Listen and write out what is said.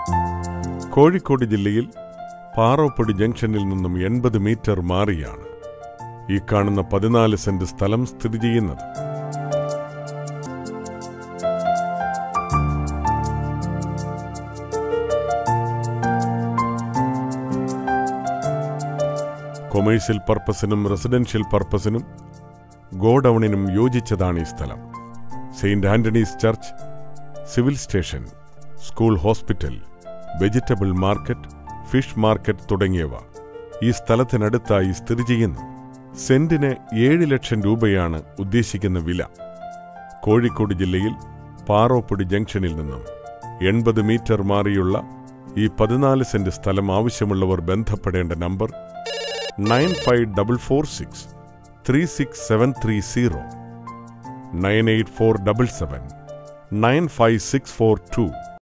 കോഴിക്കോട് ജില്ലയിൽ പാറോപ്പൊടി ജംഗ്ഷനിൽ നിന്നും എൺപത് മീറ്റർ മാറിയാണ് ഈ കാണുന്ന പതിനാല് സെന്റ് സ്ഥലം സ്ഥിതി ചെയ്യുന്നത് കൊമേഴ്സ്യൽ പർപ്പസിനും റെസിഡൻഷ്യൽ പർപ്പസിനും ഗോഡൌണിനും യോജിച്ചതാണ് ഈ സ്ഥലം Saint Antony's church civil station school hospital vegetable market fish market തുടങ്ങിയവ ഈ സ്ഥലത്തിനടുത്തായി സ്ഥിതി ചെയ്യുന്നു സെന്റിന് ഏഴ് ലക്ഷം രൂപയാണ് ഉദ്ദേശിക്കുന്ന വില കോഴിക്കോട് ജില്ലയിൽ പാറോപ്പൊടി ജംഗ്ഷനിൽ നിന്നും എൺപത് മീറ്റർ മാറിയുള്ള ഈ പതിനാല് സെന്റ് സ്ഥലം ആവശ്യമുള്ളവർ ബന്ധപ്പെടേണ്ട number nine five double four six three six seven three zero nine eight four double seven nine five six four to